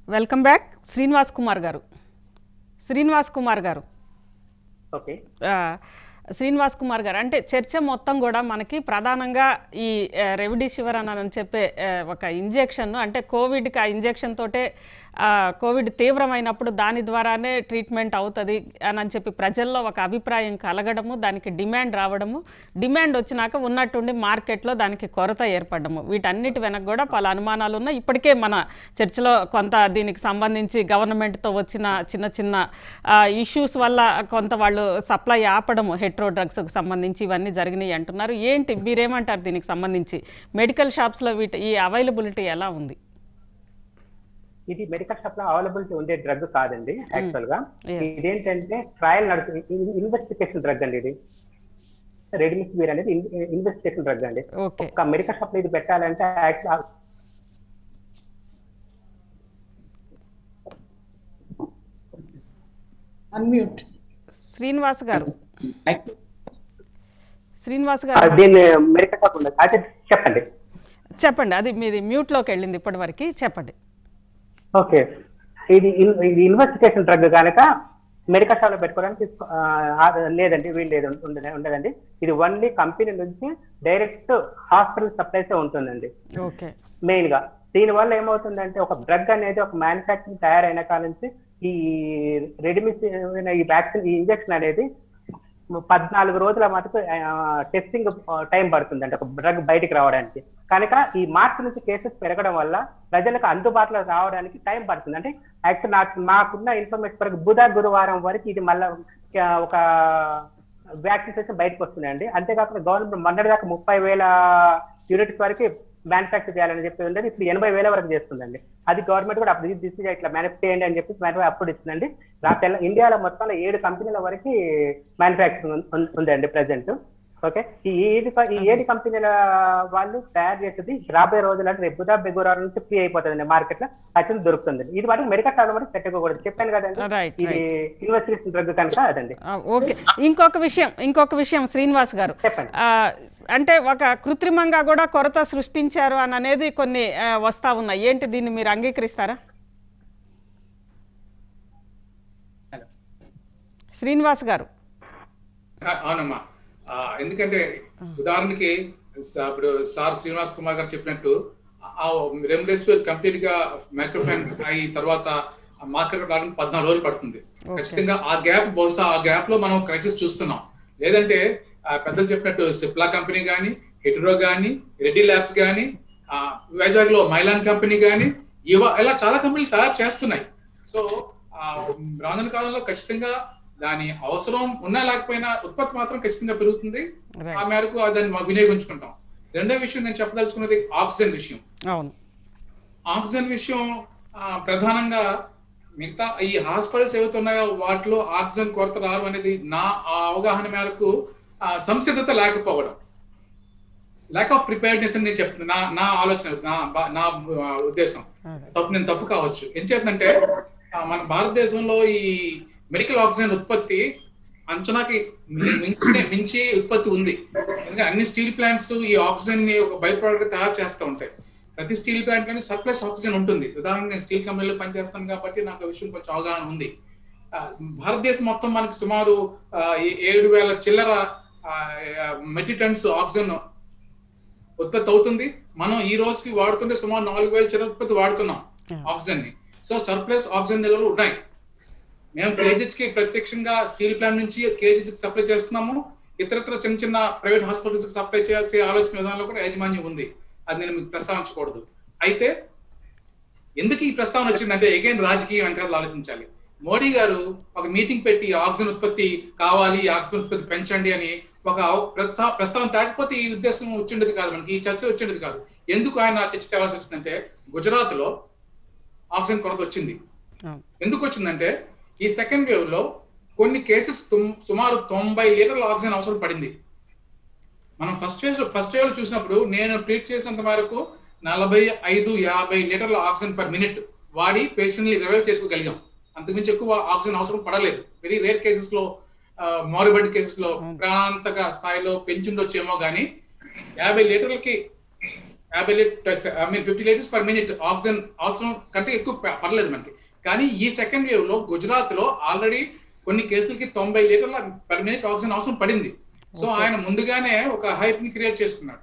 Welcome back Srinivas Kumar గారు శ్రీనివాస్ కుమార్ గారు okay ఆ, శ్రీనివాస్ కుమార్ గారు అంటే చర్చ మొత్తం కూడా మనకి ప్రధానంగా ఈ రెవిడిసివర్ అని చెప్పే ఆ, ఒక ఇంజెక్షన్ అంటే కోవిడ్కి ఆ ఇంజెక్షన్ తోటే ఆ, కోవిడ్ తీవ్రమైనప్పుడు దాని ద్వారానే ట్రీట్మెంట్ అవుతుంది అని అని చెప్పి ప్రజల్లో ఒక అభిప్రాయం కలగడము దానికి డిమాండ్ రావడము డిమాండ్ వచ్చినాక ఉన్నట్టుండి మార్కెట్లో దానికి కొరత ఏర్పడము వీటన్నిటి వెనక కూడా పలు అనుమానాలు ఉన్నాయి ఇప్పటికే మన చర్చలో కొంత దీనికి సంబంధించి గవర్నమెంట్తో వచ్చిన చిన్న చిన్న ఇష్యూస్ వల్ల కొంత వాళ్ళు సప్లై ఆపడము హెట్రో డ్రగ్స్కి సంబంధించి ఇవన్నీ జరిగినాయి అంటున్నారు ఏంటి మీరేమంటారు దీనికి సంబంధించి మెడికల్ షాప్స్లో వీటి ఈ అవైలబిలిటీ ఎలా ఉంది ఇది మెడికల్ షాప్ లో అవైలబిలిటీ ఉండే డ్రగ్ కాదండి యాక్చువల్ గా Yeah. ఇదేంటంటే ట్రయల్ నడుస్తుంది ఇన్వెస్టిగేషన్ డ్రగ్ అండి ఇది రెడ్మిస్ బీర్ అనేది ఇన్వెస్టిగేషన్ డ్రగ్ అండి ఓకే ఒక మెడికల్ షాప్ లో ఇది పెట్టాలంటే యాక్చువల్ అన్మ్యూట్ శ్రీనివాస్ గారు శ్రీనివాస్ గారు దీన్ని మెడికల్ షాప్ ఉండదు అయితే చెప్పండి చెప్పండి అది మీది మ్యూట్లోకి వెళ్ళింది ఇప్పటివరకు చెప్పండి ఓకే ఇది ఇన్- ఇది ఇన్వెస్టిగేషన్ డ్రగ్ కనుక మెడికల్ షాప్ లో పెట్టుకోవడానికి ఆ, ఆ, లేదండి వీలు లేదు ఉండదు- ఉండదండి ఇది ఓన్లీ కంపెనీ నుంచి డైరెక్ట్ హాస్పిటల్ సప్లైస్ ఉంటుందండి ఓకే మెయిన్ గా దీని వల్ల ఏమవుతుందంటే ఒక డ్రగ్ అనేది ఒక మ్యానుఫాక్చరింగ్ తయారైన కాడ నుంచి ఈ రెడీమిస్ ఈ వ్యాక్సిన్ ఈ ఇంజెక్షన్ అనేది పద్నాలుగు రోజుల మటుకు టెస్టింగ్ టైం పడుతుంది అంటే ఒక డ్రగ్ బయటికి రావడానికి కనుక ఈ మార్చి నుంచి కేసెస్ పెరగడం వల్ల ప్రజలకు అందుబాటులో రావడానికి టైం పడుతుంది అంటే యాక్చువల్ నాకు మాకున్న ఇన్ఫర్మేషన్ వరకు బుధ గురువారం వరకు ఇది మళ్ళా ఆ, ఒక వ్యాక్సినేషన్ బయటకు వస్తున్నాయండి అంతేకాకుండా గవర్నమెంట్ మొన్నటి దాకా ముప్పై వేల యూనిట్స్ వరకు మ్యానుఫాక్చర్ చేయాలని చెప్పి ఉండేది ఇప్పుడు ఎనభై వేల వరకు చేస్తుందండి అది గవర్నమెంట్ కూడా అప్పుడు దిస్ ఇట్లా మ్యానుఫ్ చేయండి అని చెప్పి మ్యానుఫా అప్పుడు ఇస్తుందండి నా తెల్ల ఇండియాలో మొత్తంలో ఏడు కంపెనీల వరకు మ్యానుఫాక్చరింగ్ ఉందండి ప్రజెంట్ ఓకే ఈ ఏడు క- ఈ ఏడు కంపెనీల వాళ్ళు తయారు చేసేది రాబోయే రోజులు అంటే రేపు బుధ బెగురాల నుంచి ఫ్రీ అయిపోతుంది మార్కెట్ లో ఖచ్చితంగా దొరుకుతుంది ఇది వాటికి మెడికల్ షాప్ మటుకు పెట్టకూడదు చెప్పాను కదండి రైట్ ఇది ఇన్వెస్టిగేషన్ డ్రగ్ కనుక అదండి ఆ, ఓకే ఇంకొక విషయం ఇంకొక విషయం శ్రీనివాస్ గారు చెప్పండి. ఆ, అంటే ఒక కృత్రిమంగా కూడా కొరత సృష్టించారు అని అనేది కొన్ని ఆ, వస్తా ఉన్నాయి ఏంటి దీన్ని మీరు అంగీకరిస్తారా శ్రీనివాస్ గారు ఆ, అవునమ్మా ఆ, ఎందుకంటే ఉదాహరణకి స- ఇప్పుడు సార్ శ్రీనివాస్ కుమార్ గారు చెప్పినట్టు ఆ రెమ్డెసివిర్ కంప్లీట్ గా మైక్రోఫైన్ అయి తర్వాత మార్కెట్ రావడానికి పద్నాలుగు రోజులు పడుతుంది ఖచ్చితంగా ఆ గ్యాప్ బహుశా ఆ గ్యాప్ లో మనం క్రైసిస్ చూస్తున్నాం లేదంటే ఆ, పెద్దలు చెప్పినట్టు సిప్లా కంపెనీ కానీ హెడ్రో కానీ రెడ్డి ల్యాబ్స్ కానీ వైజాగ్ లో మైలాన్ కంపెనీ కానీ ఇవ ఇలా చాలా కంపెనీలు తయారు చేస్తున్నాయి సో ఆ, రానున్న కాలంలో ఖచ్చితంగా దాని అవసరం ఉన్నా లేకపోయినా ఉత్పత్తి మాత్రం ఖచ్చితంగా పెరుగుతుంది Right. ఆ మేరకు దాన్ని మనం వినియోగించుకుంటాం రెండో విషయం నేను చెప్పదలుచుకున్నది ఆక్సిజన్ విషయం అవును ఆక్సిజన్ విషయం ఆ, ప్రధానంగా మిగతా ఈ హాస్పిటల్స్ ఏవైతే ఉన్నాయో వాటిలో ఆక్సిజన్ కొరత రావడం అనేది నా ఆ అవగాహన మేరకు ఆ, సంసిద్ధత లేకపోవడం ల్యాక్ ఆఫ్ ప్రిపేర్డ్నెస్ అని నేను చెప్తున్నా నా నా ఆలోచన నా బా- నా ఆ, ఉద్దేశం అదే. తప్పు నేను తప్పు కావచ్చు ఏం చేద్దంటే మన భారతదేశంలో ఈ మెడికల్ ఆక్సిజన్ ఉత్పత్తి అంచనాకి మి- మించి మించి ఉత్పత్తి ఉంది ఎందుకంటే అన్ని స్టీల్ ప్లాంట్స్ ఈ ఆక్సిజన్ ని ఒక బై ప్రోడక్ట్ తయారు చేస్తూ ఉంటాయి ప్రతి స్టీల్ ప్లాంట్ లోని సర్ప్లస్ ఆక్సిజన్ ఉంటుంది ఉదాహరణకు నేను స్టీల్ కంపెనీలో పనిచేస్తాను కాబట్టి నాకు ఆ విషయం కొంచెం అవగాహన ఉంది ఆ, భారతదేశం మొత్తం మనకి సుమారు ఆ, ఏ- ఏడు వేల చిల్లర మెట్రిక్ టన్స్ ఆక్సిజన్ ఉత్పత్తి అవుతుంది మనం ఈ రోజుకి వాడుతుంటే సుమారు నాలుగు వేల చిల్లర ఉత్పత్తి వాడుతున్నాం ఆక్సిజన్ ని సో సర్ప్లస్ ఆక్సిజన్ నిల్వలు ఉన్నాయి మేము కేజీహెచ్ కి ప్రత్యక్షంగా స్టీల్ ప్లాంట్ నుంచి కేజీహెచ్ కి సప్లై చేస్తున్నాము ఇతరత్ర చిన్న చిన్న ప్రైవేట్ హాస్పిటల్స్ కి సప్లై చేయాల్సిన ఆలోచన విధానంలో కూడా యాజమాన్యం ఉంది అది నేను మీకు ప్రస్తావించకూడదు అయితే ఎందుకు ఈ ప్రస్తావన వచ్చిందంటే ఎగైన్ రాజకీయం వెనకాల ఆలోచించాలి మోడీ గారు ఒక మీటింగ్ పెట్టి ఆక్సిజన్ ఉత్పత్తి కావాలి ఆక్సిజన్ ఉత్పత్తి పెంచండి అని ఒక ప్రస్తా- ప్రస్తావన తేకపోతే ఈ ఉద్దేశం వచ్చిండేది కాదు మనకి ఈ చర్చ వచ్చిండేది కాదు ఎందుకు ఆయన ఆ చర్చ తేవాల్సి వచ్చిందంటే గుజరాత్ లో ఆక్సిజన్ కొరత వచ్చింది అవును. ఎందుకు వచ్చిందంటే ఈ సెకండ్ వేవ్ లో కొన్ని కేసెస్ సుమారు తొంభై లీటర్ల ఆక్సిజన్ అవసరం పడింది మనం ఫస్ట్ వేవ్ లో ఫస్ట్ వేవ్ లో చూసినప్పుడు నేను ట్రీట్ చేసినంత వరకు నలభై ఐదు యాభై లీటర్ల ఆక్సిజన్ పర్ మినిట్ వాడి పేషెంట్ ని రివైవ్ చేసుకోగలిగాం అంతకుమించి ఎక్కువ ఆక్సిజన్ అవసరం పడలేదు వెరీ రేర్ కేసెస్ లో మారుబడి కేసెస్ లో ప్రాణాంతక స్థాయిలో పెంచుండొచ్చేమో కానీ యాభై లీటర్లకి యాభై litre I mean fifty litres per minute oxygen అవసరం కంటే ఎక్కువ ప- పర్లేదు మనకి కానీ ఈ సెకండ్ వేవ్ లో గుజరాత్ లో ఆల్రెడీ కొన్ని కేసులకి తొంభై లీటర్ల పర్ మినిట్ ఆక్సిజన్ అవసరం పడింది సో ఆయన ముందుగానే ఒక హైప్ ని క్రియేట్ చేసుకున్నాడు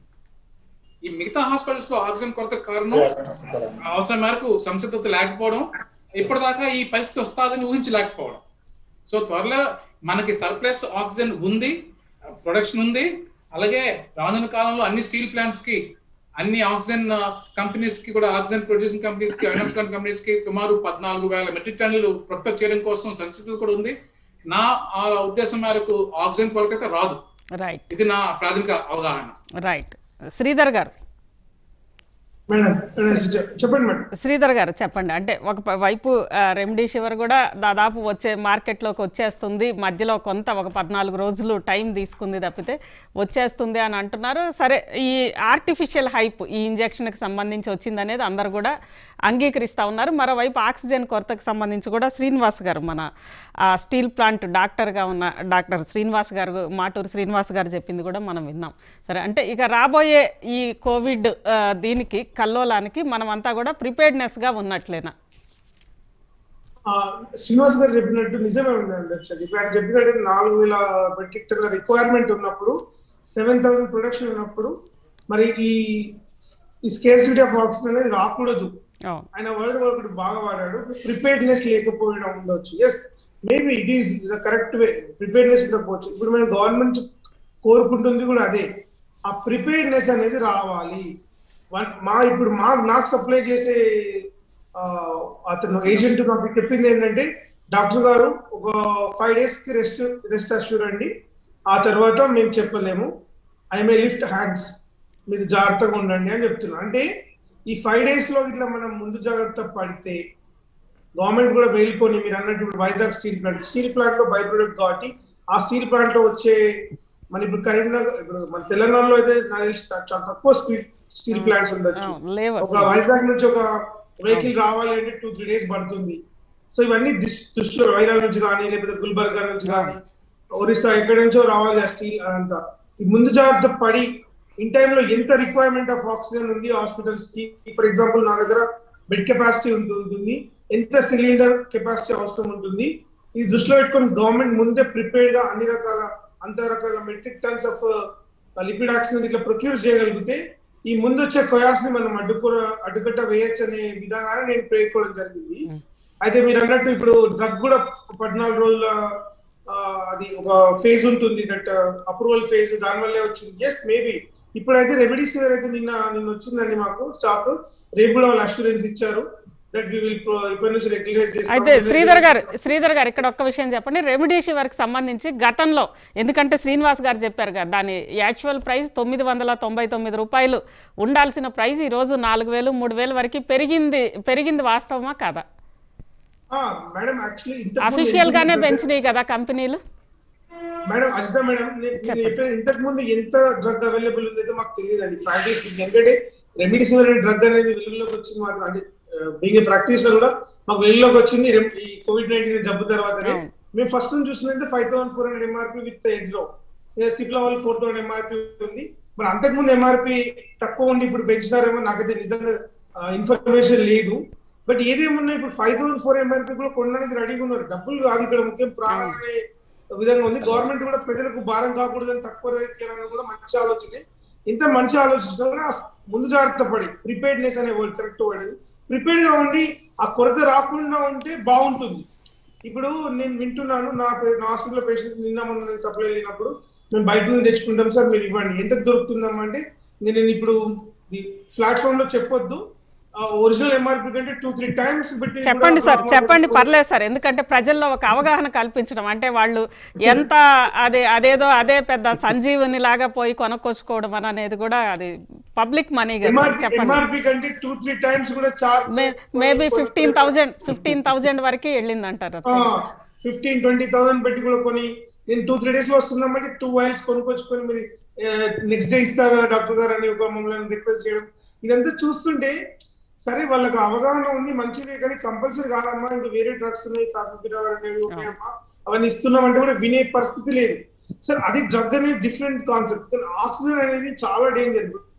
ఈ మిగతా హాస్పిటల్స్ లో ఆక్సిజన్ కొరత కారణం అవసరం మేరకు సంసిద్ధత లేకపోవడం ఇప్పటిదాకా ఈ పరిస్థితి వస్తాదని ఊహించలేకపోవడం సో త్వరలో మనకి సర్ప్లస్ ఆక్సిజన్ ఉంది ప్రొడక్షన్ ఉంది అలాగే రానున్న కాలంలో అన్ని స్టీల్ ప్లాంట్స్ కి అన్ని ఆక్సిజన్ కంపెనీస్ కి కూడా ఆక్సిజన్ ప్రొడ్యూసింగ్ కంపెనీస్ కి ఐనాక్స్ కంపెనీస్ కి సుమారు పద్నాలుగు వేల మెట్రిక్ టన్నులు ప్రొడక్ట్ చేయడం కోసం సంసిద్ధత కూడా ఉంది నా ఆ ఉద్దేశం మేరకు ఆక్సిజన్ కొరత అయితే రాదు రైట్ ఇది నా ప్రాథమిక అవగాహన రైట్ శ్రీధర్ గారు మేడం మేడం, చె- చెప్పండి మేడం శ్రీధర్ గారు చెప్పండి అంటే ఒక ప- వైపు రెమ్డెసివిర్ కూడా దాదాపు వచ్చే మార్కెట్లోకి వచ్చేస్తుంది మధ్యలో కొంత ఒక పద్నాలుగు రోజులు టైం తీసుకుంది తప్పితే వచ్చేస్తుంది అని అంటున్నారు సరే ఈ ఆర్టిఫిషియల్ హైప్ ఈ ఇంజెక్షన్కి సంబంధించి వచ్చింది అనేది అందరు కూడా అంగీకరిస్తూ ఉన్నారు మరోవైపు ఆక్సిజన్ కొరతకు సంబంధించి కూడా శ్రీనివాస్ గారు మన ఆ, స్టీల్ ప్లాంట్ డాక్టర్గా ఉన్న డాక్టర్ శ్రీనివాస్ గారు మాటూరు శ్రీనివాస్ గారు చెప్పింది కూడా మనం విన్నాం సరే అంటే ఇక రాబోయే ఈ కోవిడ్ ఆ, దీనికి కల్లోలానికి మనమంతా కూడా ప్రిపేర్డ్నెస్గా ఉన్నట్లేనా ఆ, శ్రీనివాస్ గారు చెప్పినట్టు నిజమే ఉందండి యాక్చువల్లీ ఇప్పుడు ఆయన చెప్పినట్టు నాలుగు వేల మెట్రిక్ టన్ల రిక్వైర్మెంట్ ఉన్నప్పుడు సెవెన్ థౌసండ్ ప్రొడక్షన్ ఉన్నప్పుడు మరి ఈ ఈ స్కేర్సిటీ ఆఫ్ ఆక్సిజన్ అనేది రాకూడదు అవును ఆయన వర్డ్ ఒకటి బాగా వాడాడు ప్రిపేర్డ్నెస్ లేకపోవడం ఉండొచ్చు yes maybe it is the correct way preparedness ఉండకపోవచ్చు ఇప్పుడు మనం గవర్నమెంట్ కోరుకుంటుంది కూడా అదే ఆ ప్రిపేర్డ్నెస్ అనేది రావాలి వన్- మా ఇప్పుడు మా నాకు సప్లై చేసే ఆ, అతను ఏజెంట్ నాకు చెప్పింది ఏంటంటే డాక్టర్ గారు ఒక ఫైవ్ డేస్ కి రెస్ట్ రెస్ట్ అష్యూర్ అండి ఆ తర్వాత మేము చెప్పలేము ఐ మే లిఫ్ట్ హ్యాండ్స్ మీరు జాగ్రత్తగా ఉండండి అని చెప్తున్నా అంటే ఈ ఫైవ్ డేస్ లో ఇట్లా మనం ముందు జాగ్రత్త పడితే గవర్నమెంట్ కూడా వెళ్ళుకొని మీరు అన్నట్టు ఇప్పుడు Vizag steel plant steel plant లో బై ప్రొడక్ట్ కాబట్టి ఆ స్టీల్ ప్లాంట్ లో వచ్చే మన ఇప్పుడు కరీంనగర్ ఇప్పుడు మన తెలంగాణలో అయితే నాకు తెలిసి చాలా తక్కువ స్పీడ్ స్టీల్ ప్లాంట్స్ ఉండొచ్చు అవును లేవు ఒక వైజాగ్ నుంచి ఒక వెహికల్ రావాలి అంటే టూ త్రీ డేస్ పడుతుంది సో ఇవన్నీ దిస్- దృష్టిలో వైరాగ్ నుంచి కానీ లేకపోతే గుల్బర్గా నుంచి కానీ ఒరిస్సా ఎక్కడి నుంచో రావాలి ఆ స్టీల్ అదంతా ఈ ముందు జాగ్రత్త పడి ఇన్ టైంలో ఎంత రిక్వైర్మెంట్ ఆఫ్ ఆక్సిజన్ ఉంది హాస్పిటల్స్ కి ఫర్ ఎగ్జాంపుల్ నా దగ్గర బెడ్ కెపాసిటీ ఉంటుంది ఎంత సిలిండర్ కెపాసిటీ అవసరం ఉంటుంది ఇది దృష్టిలో పెట్టుకొని గవర్నమెంట్ ముందే ప్రిపేర్డ్ గా అన్ని రకాల అంత రకాల metric tons of liquid oxygen ఇట్లా ప్రొక్యూర్ చేయగలిగితే ఈ ముందు వచ్చే కొయాస్ ని మనం అడ్డుకో అడ్డుకట్ట వేయొచ్చు అనే విధంగానే నేను పేర్కోవడం జరిగింది అయితే మీరు అన్నట్టు ఇప్పుడు డ్రగ్ కూడా పద్నాలుగు రోజుల ఆ, అది ఒక ఫేజ్ ఉంటుంది దట్ అప్రూవల్ ఫేజ్ దాని వల్లే వచ్చింది ఎస్ మేబీ ఇప్పుడైతే రెమెడీస్ అయితే నిన్న నిన్న వచ్చిందండి మాకు స్టాక్ రేపు కూడా వాళ్ళు అష్యూరెన్స్ ఇచ్చారు దట్ వి విల్ ఇప్పటి నుంచి రెగ్యులైజ్ అయితే శ్రీధర్ గారు శ్రీధర్ గారు ఇక్కడ ఒక్క విషయం చెప్పండి రెమిడీషివర్కి సంబంధించి గతంలో ఎందుకంటే శ్రీనివాస్ గారు చెప్పారు కదా దాని యాక్చువల్ ప్రైస్ తొమ్మిది వందల తొంభై తొమ్మిది రూపాయలు ఉండాల్సిన ప్రైస్ ఈ రోజు నాలుగు వేలు మూడు వేలు వరకు పెరిగింది పెరిగింది వాస్తవమా కాదా మేడం యాక్చువల్లీ అఫీషియల్ గానే పెంచినాయి కదా కంపెనీలు మేడం అజిత మేడం నేను నేను చెప్పేది ఇంతకు ముందు ఎంత డ్రగ్ అవైలబుల్ ఉందైతే మాకు తెలియదండి ఫ్రాంక్లీ స్పీకింగ్ ఎందుకంటే రెమిడిసివర్ అనే డ్రగ్ అనేది వెలుగులోకి వచ్చింది మాత్రం అంటే బీయింగ్ ప్రాక్టీస్ కూడా మాకు వెలుగులోకి వచ్చింది రెమ్- ఈ కోవిడ్ నైన్టీన్ జబ్బు తర్వాతనే అవును. మేము ఫస్ట్ నుంచి చూస్తున్నది five thousand four hundred MRP with ఎడ్లో సిప్లా వాళ్ళు ఫోర్ థౌసండ్ ఎంఆర్పీ ఉంది మరి అంతకుముందు ఎంఆర్పి తక్కువ ఉండి ఇప్పుడు పెంచినారేమో నాకైతే నిజంగా ఇన్ఫర్మేషన్ లేదు బట్ ఏదేమున్నా ఇప్పుడు ఫైవ్ థౌసండ్ ఫోర్ ఎంఆర్పీ కూడా కొనడానికి రెడీగా ఉన్నారు డబ్బులు కాదు ఇక్కడ ముఖ్యం ప్రాణాలనే విధంగా ఉంది గవర్నమెంట్ కూడా ప్రజలకు భారం కాకూడదని తక్కువ రేట్ ఇవ్వాలని కూడా మంచి ఆలోచనే ఇంత మంచి ఆలోచన కూడా ముందు జాగ్రత్త పడి ప్రిపేర్డ్నెస్ అనే వర్డ్ కరెక్ట్ వర్డ్ ప్రిపేర్డ్ గా ఉండి ఆ కొరత రాకుండా ఉంటే బాగుంటుంది ఇప్పుడు నేను వింటున్నాను నా పే- నా హాస్పిటల్ పేషెంట్స్ నిన్న మొన్న నేను సప్లై అయినప్పుడు మేము బయట నుంచి తెచ్చుకుంటాం సార్ మీరు ఇవ్వండి ఎంత దొరుకుతుందమ్మా అంటే ఇంకా నేను ఇప్పుడు ప్లాట్ఫామ్ లో చెప్పొద్దు ఒరిజినల్ ఎంఆర్పి కంటే టూ త్రీ టైమ్స్ పెట్టి చెప్పండి కూడా సార్ amount చెప్పండి పెట్టుకొని- పర్లేదు సార్ ఎందుకంటే ప్రజల్లో ఒక అవగాహన కల్పించడం అంటే వాళ్ళు ఎంత అదే అదేదో అదే పెద్ద సంజీవుని లాగా పోయి కొనుక్కొచ్చుకోవడం అని అనేది కూడా అది పబ్లిక్ మనీ కదా సార్ ఎంఆర్పి చెప్పండి ఎంఆర్పి కంటే టూ త్రీ టైమ్స్ కూడా charge maybe fifteen thousand fifteen thousand వరకు వెళ్ళింది అంటారు ఫిఫ్టీన్ ట్వంటీ థౌసండ్ పెట్టి కూడా కొని నేను టూ త్రీ డేస్ లో వస్తుందామంటే టూ వైల్స్ కొనుక్కొచ్చుకొని మీరు నెక్స్ట్ డే ఇస్తారు కదా డాక్టర్ గారు అని ఒక మమ్మల్ని రిక్వెస్ట్ చేయడం ఇదంతా చూస్తుంటే సరే వాళ్ళకి అవగాహన ఉంది మంచిదే కానీ కంపల్సరీ కాదమ్మా ఇంకా వేరే డ్రగ్స్ ఉన్నాయి ఫార్మిపిరాల్ అనేవి ఉన్నాయమ్మా అవన్నీ ఇస్తున్నామంటే కూడా వినే పరిస్థితి లేదు సార్ అది డ్రగ్ అనేది డిఫరెంట్ కాన్సెప్ట్ కానీ ఆక్సిజన్ అనేది చాలా డేంజర్ ఇప్పుడు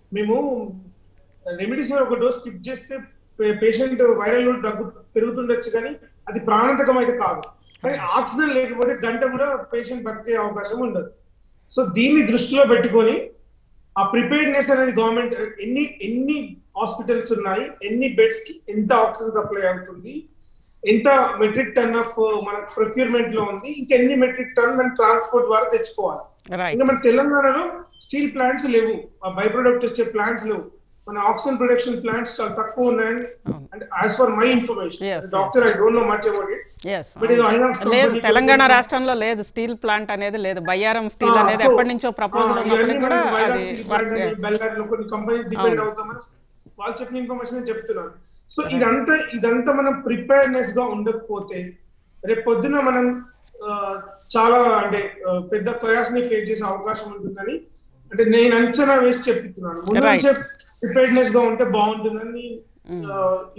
మేము రెమెడీస్ ఒక డోస్ స్కిప్ చేస్తే పేషెంట్ వైరల్ లోడ్ దగ్గు పెరుగుతుండొచ్చు కానీ అది ప్రాణాంతకం అయితే కాదు కానీ ఆక్సిజన్ లేకపోతే గంట కూడా పేషెంట్ బతికే అవకాశం ఉండదు సో దీన్ని దృష్టిలో పెట్టుకొని ఆ ప్రిపేర్డ్నెస్ అనేది గవర్నమెంట్ ఎన్ని ఎన్ని హాస్పిటల్స్ ఉన్నాయి ఎన్ని బెడ్స్ కి ఎంత ఆక్సిజన్ సప్లై అవుతుంది ఎంత మెట్రిక్ టన్ ఆఫ్ మన ప్రొక్యూర్మెంట్ లో ఉంది ఇంకెన్ని మెట్రిక్ టన్ మనం ట్రాన్స్పోర్ట్ ద్వారా తెచ్చుకోవాలి రైట్ ఇంకా మన తెలంగాణలో స్టీల్ ప్లాంట్స్ లేవు ఆ బై ప్రొడక్ట్ వచ్చే ప్లాంట్స్ లేవు మన ఆక్సిజన్ ప్రొడక్షన్ ప్లాంట్స్ చాలా తక్కువ ఉన్నాయని అంటే as far my information Yes, doctor I don't know much about it yes but ఇది ఐనాక్స్ లేదు తెలంగాణ రాష్ట్రంలో లేదు స్టీల్ ప్లాంట్ అనేది లేదు బయ్యారం స్టీల్ అనేది ఎప్పటి నుంచో ప్రపోజల్ ఉన్నప్పటికీ కూడా అది వర్క్ బెల్గారిలో కొన్ని కంపెనీస్ డిపెండ్ అవుతామని వాళ్ళు చెప్పిన ఇన్ఫర్మేషన్ చెప్తున్నాను సో ఇదంతా ఇదంతా మనం ప్రిపేర్నెస్ గా ఉండకపోతే రేపు పొద్దున మనం ఆ, చాలా అంటే ఆ, పెద్ద కయాస్ ని ఫేస్ చేసే అవకాశం ఉంటుందని అంటే నేను అంచనా వేసి చెప్తున్నాను ముందు Right. నుంచే ప్రిపేర్నెస్ గా ఉంటే బాగుంటుందని ఆ,